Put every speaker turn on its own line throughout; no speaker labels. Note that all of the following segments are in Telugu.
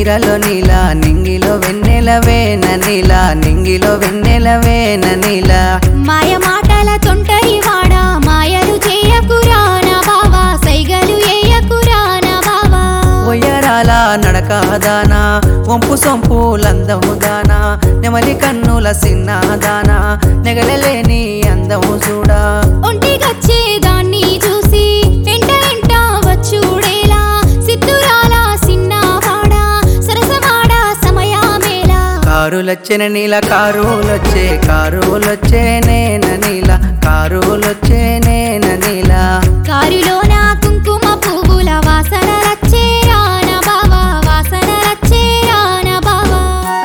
చీరలో నీల నింగిలో వెన్నెలవేన నీల నింగిలో వెన్నెలవేన నీల
మాయ మాటల తొంటరి వాడా మాయలు చేయకురా నా బావా సైగలు ఏయకురా నా బావా
ఒయ్యరాల నడకదానా వంపు సొంపు లందము దానా నెమలి కన్నుల సిన్నదానా నెగలలేని అందము చూడా
ఒంటికొచ్చే దాన్ని చూసి ఎంట ఎంట వచ్చుడేలా సిద్ధురాల సిన్నవాడా సరసమాడ సమయమేలా
కారులొచ్చిన నీల కారులొచ్చే కారులొచ్చే నేన నీల కారులొచ్చే నేన నీల
కారులో నా కుంకుమ పువ్వుల వాసన రచ్చే రాన బావా వాసన రచ్చే రాన బావా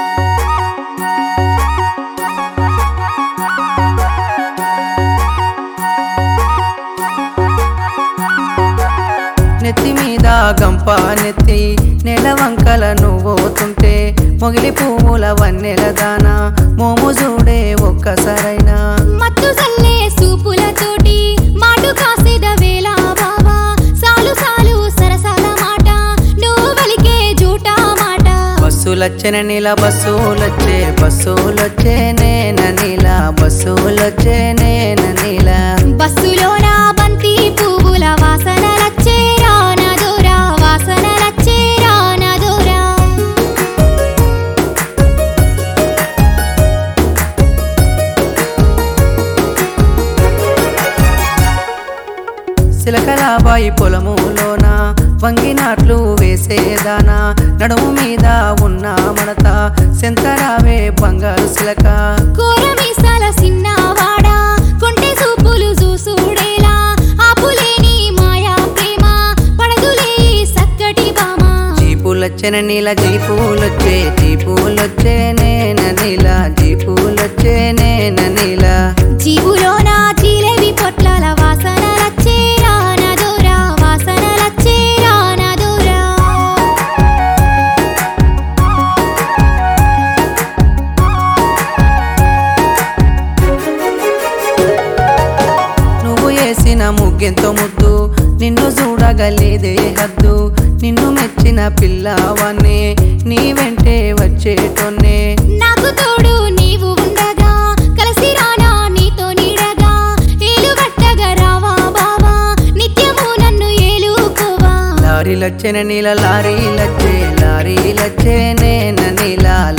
నెత్తి మీద గంప నెత్తి నెల వంకల నువ్వుతుంటే మొగిలి పువ్వుల వన్నెల దానా మోము చూడే ఒక్కసారైనా
మత్తు సల్లే సూపులతోటి మాటు కాసేద వేళ బావా సాలు సాలు సరసాల మాట నువ్వు వలికే జూటా మాట
బస్సులొచ్చిన నీల బస్సులొచ్చే బస్సులొచ్చే నేన నీల బస్సులొచ్చే నేన నీల
బస్సులో నా బంతి పువ్వుల వాసన రచ్చే రాన దూరా వాసన రచ్చే రాన దూరా
సిలకలాబాయి పొలములోన వంగినాట్లు వేసేదానా నడుము మీద ఉన్న మడత సెంతరావే బంగారు సిలక
కూర మీసాల సిన్నవాడా కొంటె సూపులు చూసుడేలా ఆపులేని మాయా ప్రేమ పడదులే సక్కటి బామ
జీపులొచ్చిన నీల జీపులొచ్చే జీపులొచ్చే నేన నీల జీపులొచ్చే నేన నీల
జీవులో నా జీలేవి పొట్లాల వాసన రచ్చే రాన దూరా వాసన రచ్చే రాన దూరా
నువ్వు వేసిన ముగ్గెంతో ముద్దు నిన్ను చూడగలేదే హద్దు నిన్ను మెచ్చిన పిల్లవాన్ని నీ వెంటే వచ్చేటోన్నే
నాకు తోడు నీవు ఉండగా కలిసి రానా నీతో నీడగా ఏలు గట్టగా రావా బావా నిత్యము నన్ను ఏలుకోవా
లారీలొచ్చిన నీల లారీలొచ్చే లారీలొచ్చే నేన నీల